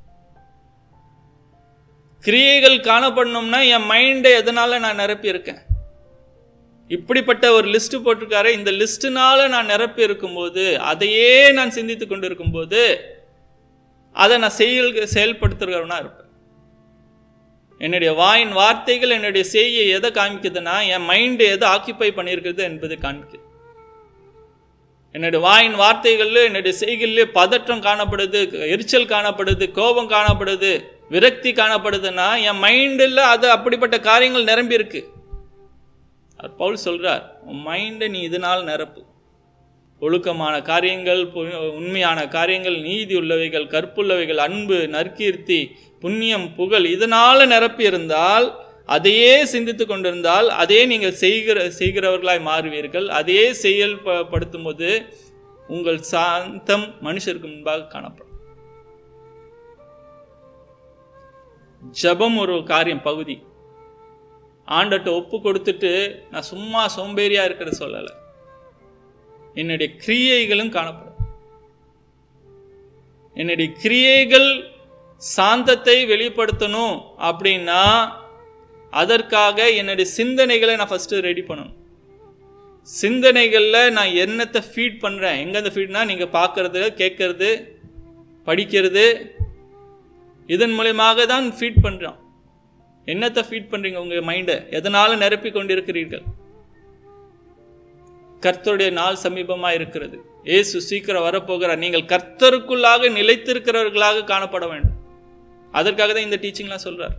கிரியைகள் காணப்படணும்னா என் மைண்டை எதனால நான் நிரப்பி இருக்கேன் இப்படிப்பட்ட ஒரு லிஸ்ட் போட்டிருக்காரு இந்த லிஸ்ட்டுனால நான் நிரப்பி இருக்கும்போது அதையே நான் சிந்தித்து கொண்டு இருக்கும்போது அதை நான் செயல் செயல்படுத்துகிறவனா இருப்பேன் என்னுடைய வாயின் வார்த்தைகள் என்னுடைய செய்தியை எதை காமிக்குதுன்னா என் மைண்டு எதை ஆக்கியபை பண்ணியிருக்குது என்பதை காமிக்குது என்னுடைய வாயின் வார்த்தைகளில் என்னுடைய செய்களிலே பதற்றம் காணப்படுது எரிச்சல் காணப்படுது கோபம் காணப்படுது விரக்தி காணப்படுதுன்னா என் மைண்டில் அது அப்படிப்பட்ட காரியங்கள் நிரம்பி இருக்கு அவர் பவுல் சொல்றார் உன் மைண்டை நீ இதனால் நிரப்பு ஒழுக்கமான காரியங்கள் பு- உண்மையான காரியங்கள் நீதி உள்ளவைகள் கற்புள்ளவைகள் அன்பு நற்கீர்த்தி புண்ணியம் புகழ் இதனால நிரப்பி இருந்தால் அதையே சிந்தித்து கொண்டிருந்தால் அதே நீங்கள் செய்கிற செய்கிறவர்களாய் மாறுவீர்கள் அதையே செயல்படுத்தும் போது உங்கள் சாந்தம் மனுஷருக்கு முன்பாக காணப்படும் ஜெபம் ஒரு காரியம் பகுதி ஆண்டட்ட ஒப்பு கொடுத்துட்டு நான் சும்மா சோம்பேறியா இருக்கிறத சொல்லலை என்னுடைய கிரியைகளும் காணப்படும் என்னுடைய கிரியைகள் சாந்தத்தை வெளிப்படுத்தணும் அப்படின்னா அதற்காக என்னுடைய சிந்தனைகளை நான் ஃபஸ்ட்டு ரெடி பண்ணணும் சிந்தனைகளில் நான் என்னத்தை ஃபீட் பண்ணுறேன் எங்கேருந்து ஃபீட்னா நீங்கள் பார்க்கறது கேட்கறது படிக்கிறது இதன் மூலியமாக தான் ஃபீட் பண்ணுறோம் என்னத்தை ஃபீட் பண்றீங்க உங்க மைண்டை எதனால நிரப்பி கொண்டிருக்கிறீர்கள் கர்த்தருடைய நாள் சமீபமா இருக்கிறது இயேசு சீக்கிரம் வரப்போகிறார் நீங்கள் கர்த்தருக்குள்ளாக நிலைத்திருக்கிறவர்களாக காணப்பட வேண்டும் அதற்காக தான் இந்த டீச்சிங்லாம் சொல்றார்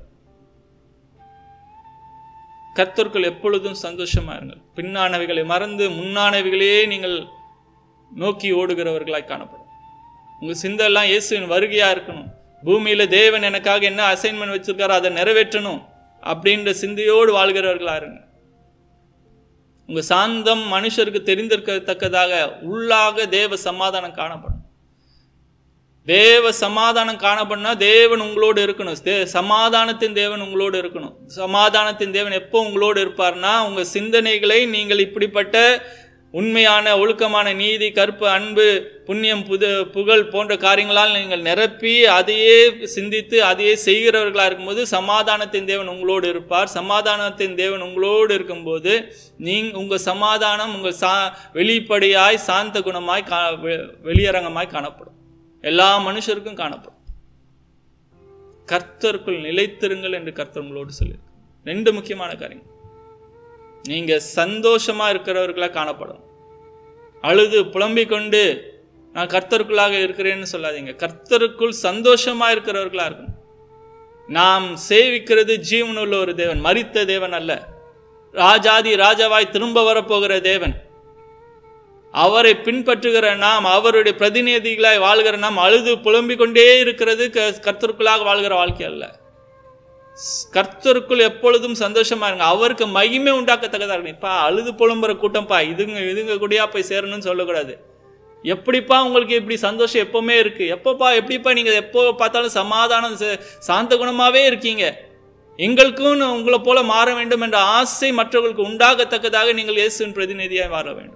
கர்த்தருக்குள் எப்பொழுதும் சந்தோஷமா இருங்கள் பின்னானவைகளை மறந்து முன்னானவைகளையே நீங்கள் நோக்கி ஓடுகிறவர்களாய் காணப்படும் உங்க சிந்தெல்லாம் இயேசுவின் வருகையா இருக்கணும் பூமியில தேவன் எனக்காக என்ன அசைன்மெண்ட் வச்சிருக்காரோ அதை நிறைவேற்றணும் அப்படின்ற சிந்தையோடு வாழ்கிறவர்களா இருங்க உங்க சாந்தம் மனுஷருக்கு தெரிந்திருக்கத்தக்கதாக உள்ளாக தேவ சமாதானம் காணப்படும் தேவ சமாதானம் காணப்படுனா தேவன் உங்களோடு இருக்கணும் தே- சமாதானத்தின் தேவன் உங்களோடு இருக்கணும் சமாதானத்தின் தேவன் எப்போ உங்களோடு இருப்பார்னா உங்க சிந்தனைகளை நீங்கள் இப்படிப்பட்ட உண்மையான ஒழுக்கமான நீதி கற்பு அன்பு புண்ணியம் புது புகழ் போன்ற காரியங்களால் நீங்கள் நிரப்பி அதையே சிந்தித்து அதையே செய்கிறவர்களாக இருக்கும்போது சமாதானத்தின் தேவன் உங்களோடு இருப்பார் சமாதானத்தின் தேவன் உங்களோடு இருக்கும்போது நீங் உங்கள் சமாதானம் உங்கள் சா வெளிப்படையாய் சாந்த குணமாய் கா வெ- வெளியரங்கமாய் காணப்படும் எல்லா மனுஷருக்கும் காணப்படும் கர்த்தருக்குள் நிலைத்திருங்கள் என்று கர்த்தர் உங்களோடு சொல்லியிருக்கு ரெண்டு முக்கியமான காரியம் நீங்க சந்தோஷமா இருக்கிறவர்களா காணப்படும் அழுது புலம்பிக் கொண்டு நான் கர்த்தருக்குள்ளாக இருக்கிறேன்னு சொல்லாதீங்க கர்த்தருக்குள் சந்தோஷமா இருக்கிறவர்களா இருக்கணும் நாம் சேவிக்கிறது ஜீவனுள்ள ஒரு தேவன் மரித்த தேவன் அல்ல ராஜாதி ராஜாவாய் திரும்ப வரப்போகிற தேவன் அவரை பின்பற்றுகிற நாம் அவருடைய பிரதிநிதிகளாய் வாழ்கிற நாம் அழுது புலம்பிக் கொண்டே இருக்கிறது க- கர்த்தருக்குள்ளாக வாழ்கிற வாழ்க்கை அல்ல கர்த்தருக்குள் எப்பொழுதும் சந்தோஷமா இருங்க அவருக்கு மகிமை உண்டாக்கத்தக்கதா இருக்கணும் இப்பா அழுது புலம்புற கூட்டம்ப்பா இதுங்க இதுங்க கூடயா போய் சேரணும்னு சொல்லக்கூடாது எப்படிப்பா உங்களுக்கு இப்படி சந்தோஷம் எப்பவுமே இருக்கு எப்பப்பா எப்படிப்பா நீங்க எப்போ பார்த்தாலும் சமாதானம் ச- சாந்த குணமாவே இருக்கீங்க எங்களுக்கும் உங்களை போல மாற வேண்டும் என்ற ஆசை மற்றவர்களுக்கு உண்டாகத்தக்கதாக நீங்கள் இயேசுவின் பிரதிநிதியாய் மாற வேண்டும்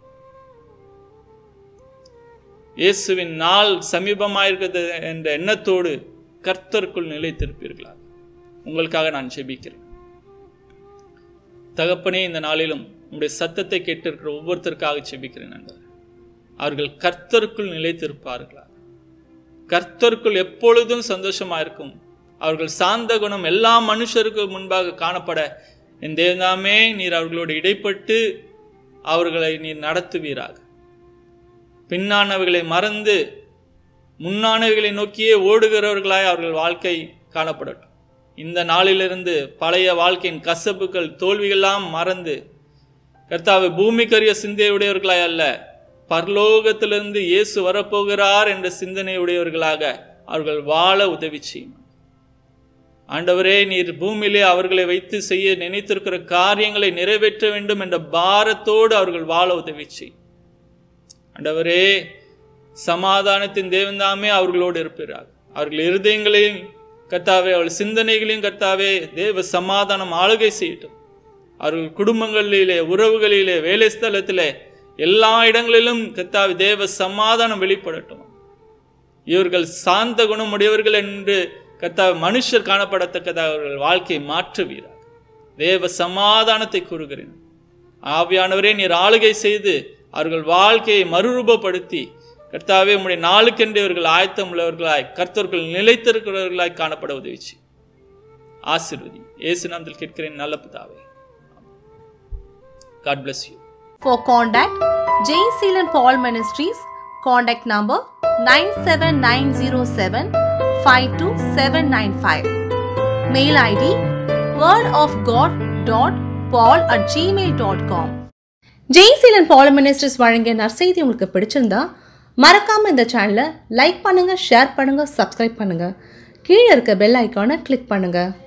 இயேசுவின் நாள் சமீபமாயிருக்கிறது என்ற எண்ணத்தோடு கர்த்தருக்குள் நிலைத்திருப்பீர்களா உங்களுக்காக நான் செபிக்கிறேன் தகப்பனே இந்த நாளிலும் உங்களுடைய சத்தத்தை கேட்டிருக்கிற ஒவ்வொருத்தருக்காக செபிக்கிறேன் நண்பர் அவர்கள் கர்த்தருக்குள் நிலைத்திருப்பார்களா கர்த்தருக்குள் எப்பொழுதும் சந்தோஷமா இருக்கும் அவர்கள் சாந்த குணம் எல்லா மனுஷருக்கு முன்பாக காணப்பட என் தேவனாமே நீர் அவர்களோடு இடைப்பட்டு அவர்களை நீர் நடத்துவீராக பின்னானவைகளை மறந்து முன்னானவைகளை நோக்கியே ஓடுகிறவர்களாய் அவர்கள் வாழ்க்கை காணப்படட்டும் இந்த நாளிலிருந்து பழைய வாழ்க்கையின் கசப்புகள் தோல்விகள்லாம் மறந்து கர்த்தாவை பூமிக்கரிய சிந்தையுடையவர்களாய் அல்ல பரலோகத்திலிருந்து இயேசு வரப்போகிறார் என்ற சிந்தனையுடையவர்களாக அவர்கள் வாழ உதவி செய்யும் ஆண்டவரே நீர் பூமியிலே அவர்களை வைத்து செய்ய நினைத்திருக்கிற காரியங்களை நிறைவேற்ற வேண்டும் என்ற பாரத்தோடு அவர்கள் வாழ உதவி செய்யும் ஆண்டவரே சமாதானத்தின் தேவன்தாமே அவர்களோடு இருப்பார் அவர்கள் இருதயங்களையும் கர்த்தாவே அவள் சிந்தனைகளையும் கர்த்தாவே தேவ சமாதானம் ஆளுகை செய்யட்டும் அவர்கள் குடும்பங்களிலே உறவுகளிலே வேலை ஸ்தலத்திலே எல்லா இடங்களிலும் கர்த்தாவே தேவ சமாதானம் வெளிப்படட்டும் இவர்கள் சாந்த குணமுடையவர்கள் என்று கர்த்தாவே மனுஷர் காணப்படத்தக்கதாக அவர்கள் வாழ்க்கையை மாற்றுவீரார் தேவ சமாதானத்தை கூறுகிறேன் ஆவியானவரே நீர் ஆளுகை செய்து அவர்கள் வாழ்க்கையை மறுரூபப்படுத்தி கர்த்தாவே உம்முடைய நாளுக்கென்று இவர்கள் ஆயத்தம் உள்ளவர்களாய் கர்த்தர்கள் நிலைத்திருக்கிறவர்களாய் காணப்பட உதவி செய். ஆசீர்வதி இயேசு நாமத்தில் கேட்கிறேன் நல்ல பிதாவே God bless you For contact, J. Sealan Paul Ministries, contact number 97907 52795. Mail ID wordofgod.paul at gmail.com. Jeyaseelan Paul ministries வழங்கிய நற்செய்தி உங்களுக்கு பிடிச்சிருந்தா மறக்காம இந்த சேனலை லைக் பண்ணுங்க ஷேர் பண்ணுங்க சப்ஸ்கிரைப் பண்ணுங்க கீழே இருக்க பெல் ஐக்கானை கிளிக் பண்ணுங்க